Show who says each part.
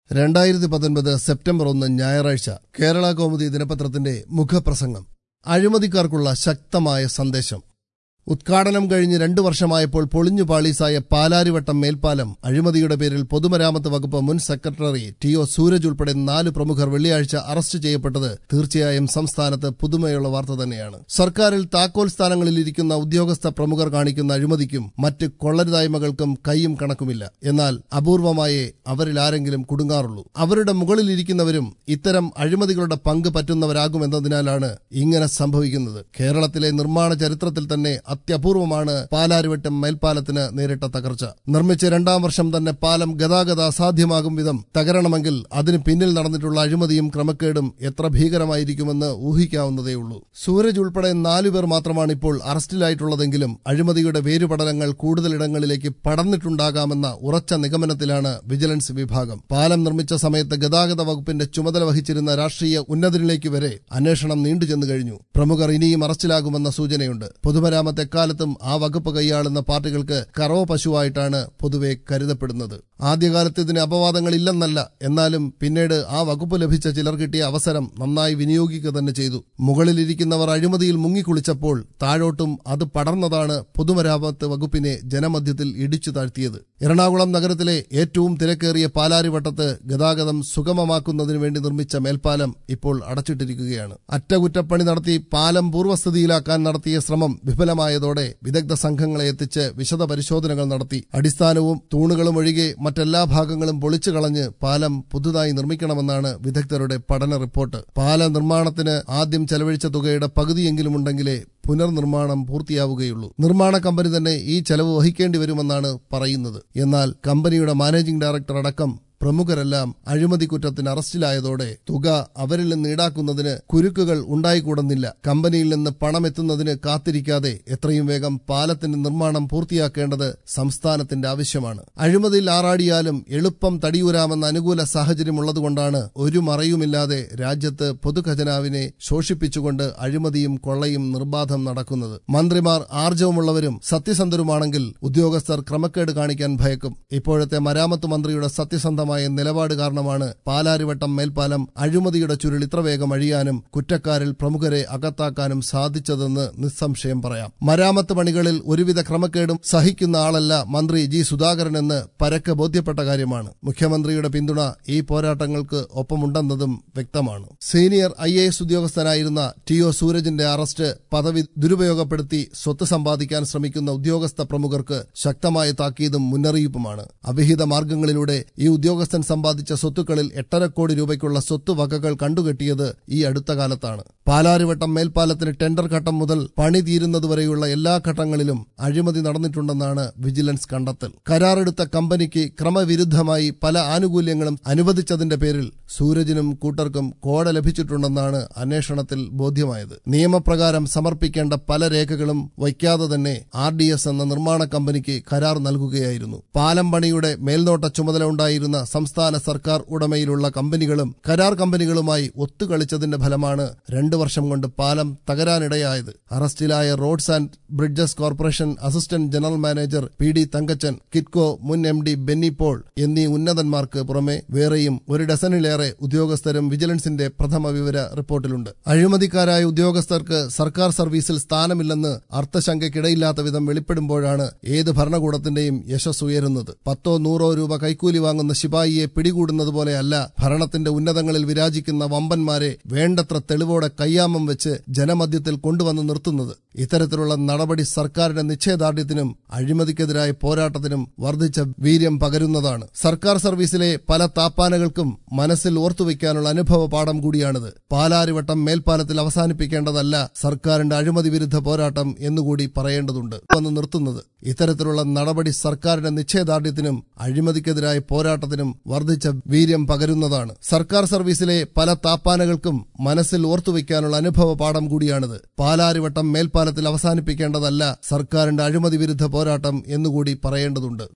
Speaker 1: രണ്ടായിരത്തി പത്തൊൻപത് സെപ്റ്റംബർ ഒന്ന് ഞായറാഴ്ച കേരള കൗമുദി ദിനപത്രത്തിന്റെ മുഖപ്രസംഗം അഴിമതിക്കാർക്കുള്ള ശക്തമായ സന്ദേശം ഉദ്ഘാടനം കഴിഞ്ഞ് രണ്ടു വർഷമായപ്പോൾ പൊളിഞ്ഞു പാളീസായ പാലാരിവട്ടം മേൽപ്പാലം അഴിമതിയുടെ പേരിൽ പൊതുമരാമത്ത് വകുപ്പ് മുൻ സെക്രട്ടറി ടി ഒ സൂരജ് ഉൾപ്പെടെ നാല് പ്രമുഖർ വെള്ളിയാഴ്ച അറസ്റ്റ് ചെയ്യപ്പെട്ടത് തീർച്ചയായും സംസ്ഥാനത്ത് പുതുമയുള്ള വാർത്ത തന്നെയാണ് സർക്കാരിൽ താക്കോൽ സ്ഥാനങ്ങളിൽ ഇരിക്കുന്ന ഉദ്യോഗസ്ഥ പ്രമുഖർ കാണിക്കുന്ന അഴിമതിക്കും മറ്റ് കൊള്ളരുതായ്മകൾക്കും കൈയും കണക്കുമില്ല എന്നാൽ അപൂർവമായേ അവരിൽ ആരെങ്കിലും കുടുങ്ങാറുള്ളൂ അവരുടെ മുകളിലിരിക്കുന്നവരും ഇത്തരം അഴിമതികളുടെ പങ്ക് പറ്റുന്നവരാകുമെന്നതിനാലാണ് ഇങ്ങനെ സംഭവിക്കുന്നത് കേരളത്തിലെ നിർമ്മാണ ചരിത്രത്തിൽ തന്നെ അത്യപൂർവമാണ് പാലാരിവട്ടം മേൽപ്പാലത്തിന് നേരിട്ട തകർച്ച നിർമ്മിച്ച് രണ്ടാം വർഷം തന്നെ പാലം ഗതാഗത അസാധ്യമാകും വിധം തകരണമെങ്കിൽ അതിന് പിന്നിൽ നടന്നിട്ടുള്ള അഴിമതിയും ക്രമക്കേടും എത്ര ഭീകരമായിരിക്കുമെന്ന് ഊഹിക്കാവുന്നതേയുള്ളൂ സൂരജ് ഉൾപ്പെടെ നാലുപേർ മാത്രമാണ് ഇപ്പോൾ അറസ്റ്റിലായിട്ടുള്ളതെങ്കിലും അഴിമതിയുടെ വേരുപടലങ്ങൾ കൂടുതലിടങ്ങളിലേക്ക് പടർന്നിട്ടുണ്ടാകാമെന്ന ഉറച്ച നിഗമനത്തിലാണ് വിജിലൻസ് വിഭാഗം പാലം നിർമ്മിച്ച സമയത്ത് ഗതാഗത വകുപ്പിന്റെ ചുമതല വഹിച്ചിരുന്ന രാഷ്ട്രീയ ഉന്നതരിലേക്ക് വരെ അന്വേഷണം നീണ്ടുചെന്നു കഴിഞ്ഞു പ്രമുഖർ ഇനിയും അറസ്റ്റിലാകുമെന്ന സൂചനയുണ്ട് പൊതുമരാമത്ത് എക്കാലത്തും ആ വകുപ്പ് കൈയാളുന്ന പാർട്ടികൾക്ക് കറവ പശുവായിട്ടാണ് പൊതുവെ കരുതപ്പെടുന്നത് ആദ്യകാലത്ത് ഇതിന് അപവാദങ്ങളില്ലെന്നല്ല എന്നാലും പിന്നീട് ആ വകുപ്പ് ലഭിച്ച ചിലർ കിട്ടിയ അവസരം നന്നായി വിനിയോഗിക്കുക തന്നെ ചെയ്തു മുകളിലിരിക്കുന്നവർ അഴിമതിയിൽ മുങ്ങിക്കുളിച്ചപ്പോൾ താഴോട്ടും അത് പടർന്നതാണ് പൊതുമരാമത്ത് വകുപ്പിനെ ജനമധ്യത്തിൽ ഇടിച്ചു താഴ്ത്തിയത് എറണാകുളം നഗരത്തിലെ ഏറ്റവും തിരക്കേറിയ പാലാരിവട്ടത്ത് ഗതാഗതം സുഗമമാക്കുന്നതിനു വേണ്ടി നിർമ്മിച്ച മേൽപ്പാലം ഇപ്പോൾ അടച്ചിട്ടിരിക്കുകയാണ് അറ്റകുറ്റപ്പണി നടത്തി പാലം പൂർവ്വസ്ഥിതിയിലാക്കാൻ നടത്തിയ ശ്രമം വിഫലമായതോടെ വിദഗ്ധ സംഘങ്ങളെ എത്തിച്ച് വിശദ പരിശോധനകൾ നടത്തി അടിസ്ഥാനവും തൂണുകളും ഒഴികെ മറ്റെല്ലാ ഭാഗങ്ങളും പൊളിച്ചു കളഞ്ഞ് പാലം പുതുതായി നിർമ്മിക്കണമെന്നാണ് വിദഗ്ധരുടെ പഠന റിപ്പോർട്ട് പാല നിർമ്മാണത്തിന് ആദ്യം ചെലവഴിച്ച തുകയുടെ പകുതിയെങ്കിലും ഉണ്ടെങ്കിലേ പുനർനിർമ്മാണം പൂർത്തിയാവുകയുള്ളൂ നിർമ്മാണ കമ്പനി തന്നെ ഈ ചെലവ് വഹിക്കേണ്ടി വരുമെന്നാണ് പറയുന്നത് എന്നാൽ കമ്പനിയുടെ മാനേജിംഗ് ഡയറക്ടർ അടക്കം പ്രമുഖരെല്ലാം അഴിമതി കുറ്റത്തിന് അറസ്റ്റിലായതോടെ തുക അവരിൽ നിന്ന് ഈടാക്കുന്നതിന് കുരുക്കുകൾ ഉണ്ടായിക്കൂടുന്നില്ല കമ്പനിയിൽ നിന്ന് പണം എത്തുന്നതിന് കാത്തിരിക്കാതെ എത്രയും വേഗം പാലത്തിന്റെ നിർമ്മാണം പൂർത്തിയാക്കേണ്ടത് സംസ്ഥാനത്തിന്റെ ആവശ്യമാണ് അഴിമതിയിൽ ആറാടിയാലും എളുപ്പം തടിയൂരാമെന്ന അനുകൂല സാഹചര്യമുള്ളതുകൊണ്ടാണ് ഒരു മറയുമില്ലാതെ രാജ്യത്ത് പൊതുഖജനാവിനെ ശോഷിപ്പിച്ചുകൊണ്ട് അഴിമതിയും കൊള്ളയും നിർബാധം നടക്കുന്നത് മന്ത്രിമാർ ആർജവമുള്ളവരും സത്യസന്ധരുമാണെങ്കിൽ ഉദ്യോഗസ്ഥർ ക്രമക്കേട് കാണിക്കാൻ ഭയക്കും ഇപ്പോഴത്തെ മരാമത്ത് മന്ത്രിയുടെ സത്യസന്ധ ശക്തമായ നിലപാട് കാരണമാണ് പാലാരിവട്ടം മേൽപ്പാലം അഴിമതിയുടെ ചുരുൾ ഇത്ര വേഗം അഴിയാനും കുറ്റക്കാരിൽ പ്രമുഖരെ അകത്താക്കാനും സാധിച്ചതെന്ന് നിസ്സംശയം പറയാം മരാമത്ത് പണികളിൽ ഒരുവിധ ക്രമക്കേടും സഹിക്കുന്ന ആളല്ല മന്ത്രി ജി സുധാകരൻ എന്ന് പരക്കെ ബോധ്യപ്പെട്ട കാര്യമാണ് മുഖ്യമന്ത്രിയുടെ പിന്തുണ ഈ പോരാട്ടങ്ങൾക്ക് ഒപ്പമുണ്ടെന്നതും വ്യക്തമാണ് സീനിയർ ഐ എ എസ് ഉദ്യോഗസ്ഥനായിരുന്ന ടി ഒ സൂരജിന്റെ അറസ്റ്റ് പദവി ദുരുപയോഗപ്പെടുത്തി സ്വത്ത് സമ്പാദിക്കാൻ ശ്രമിക്കുന്ന ഉദ്യോഗസ്ഥ പ്രമുഖർക്ക് ശക്തമായ താക്കീതും മുന്നറിയിപ്പുമാണ് അവിഹിത മാർഗങ്ങളിലൂടെ ഈ ഉദ്യോഗസ്ഥൻ സമ്പാദിച്ച സ്വത്തുക്കളിൽ എട്ടര കോടി രൂപയ്ക്കുള്ള സ്വത്ത് വകകൾ കണ്ടുകെട്ടിയത് ഈ അടുത്ത കാലത്താണ് പാലാരിവട്ടം മേൽപ്പാലത്തിന് ടെൻഡർ ഘട്ടം മുതൽ പണി തീരുന്നതുവരെയുള്ള എല്ലാ ഘട്ടങ്ങളിലും അഴിമതി നടന്നിട്ടുണ്ടെന്നാണ് വിജിലൻസ് കണ്ടെത്തൽ കരാറെടുത്ത കമ്പനിക്ക് ക്രമവിരുദ്ധമായി പല ആനുകൂല്യങ്ങളും അനുവദിച്ചതിന്റെ പേരിൽ സൂരജിനും കൂട്ടർക്കും കോട ലഭിച്ചിട്ടുണ്ടെന്നാണ് അന്വേഷണത്തിൽ ബോധ്യമായത് നിയമപ്രകാരം സമർപ്പിക്കേണ്ട പല രേഖകളും വയ്ക്കാതെ തന്നെ ആർ ഡി എസ് എന്ന നിർമ്മാണ കമ്പനിക്ക് കരാർ നൽകുകയായിരുന്നു പാലം പണിയുടെ മേൽനോട്ട ചുമതല ഉണ്ടായിരുന്ന സംസ്ഥാന സർക്കാർ ഉടമയിലുള്ള കമ്പനികളും കരാർ കമ്പനികളുമായി ഒത്തുകളിച്ചതിന്റെ ഫലമാണ് രണ്ടു വർഷം കൊണ്ട് പാലം തകരാനിടയായത് അറസ്റ്റിലായ roads and bridges corporation assistant general manager P D Thankachan Kitco മുൻ എം ഡി ബെന്നി പോൾ എന്നീ ഉന്നതന്മാർക്ക് പുറമെ വേറെയും ഒരു ഡസനിലേറെ ഉദ്യോഗസ്ഥരും വിജിലൻസിന്റെ പ്രഥമ വിവര റിപ്പോർട്ടിലുണ്ട് അഴിമതിക്കാരായ ഉദ്യോഗസ്ഥർക്ക് സർക്കാർ സർവീസിൽ സ്ഥാനമില്ലെന്ന് അർത്ഥശങ്കയ്ക്കിടയില്ലാത്ത വിധം വെളിപ്പെടുമ്പോഴാണ് ഏത് ഭരണകൂടത്തിന്റെയും യശസ് ഉയരുന്നത് പത്തോ നൂറോ രൂപ കൈക്കൂലി വാങ്ങുന്ന ശിപായിയെ പിടികൂടുന്നത് പോലെയല്ല ഭരണത്തിന്റെ ഉന്നതങ്ങളിൽ വിരാജിക്കുന്ന വമ്പന്മാരെ വേണ്ടത്ര തെളിവോടെ കയ്യാമം വെച്ച് ജനമധ്യത്തിൽ കൊണ്ടുവന്ന് നിർത്തുന്നത് ഇത്തരത്തിലുള്ള നടപടി സർക്കാരിന്റെ നിശ്ചയദാർഢ്യത്തിനും അഴിമതിക്കെതിരായ പോരാട്ടത്തിനും വർദ്ധിച്ച വീര്യം പകരുന്നതാണ് സർക്കാർ സർവീസിലെ പല താപ്പാനകൾക്കും മനസ്സിൽ ഓർത്തുവെക്കാനുള്ള അനുഭവ പാഠം കൂടിയാണിത് പാലാരിവട്ടം മേൽപ്പാലത്തിൽ അവസാനിപ്പിക്കേണ്ടതല്ല സർക്കാരിന്റെ അഴിമതി വിരുദ്ധ പോരാട്ടം എന്നുകൂടി പറയേണ്ടതുണ്ട് വന്ന് നിർത്തുന്നത് ഇത്തരത്തിലുള്ള നടപടി സർക്കാരിന്റെ നിശ്ചയദാർഢ്യത്തിനും അഴിമതിക്കെതിരായ പോരാട്ടത്തിനും വർദ്ധിച്ച വീര്യം പകരുന്നതാണ് സർക്കാർ സർവീസിലെ പല താപ്പാനകൾക്കും മനസ്സിൽ ഓർത്തുവെക്കാനുള്ള അനുഭവ പാഠം കൂടിയാണിത് പാലാരിവട്ടം മേൽപ്പാലത്തിൽ അവസാനിപ്പിക്കേണ്ടതല്ല സർക്കാരിന്റെ അഴിമതി വിരുദ്ധ പോരാട്ടം എന്നുകൂടി പറയേണ്ടതുണ്ട്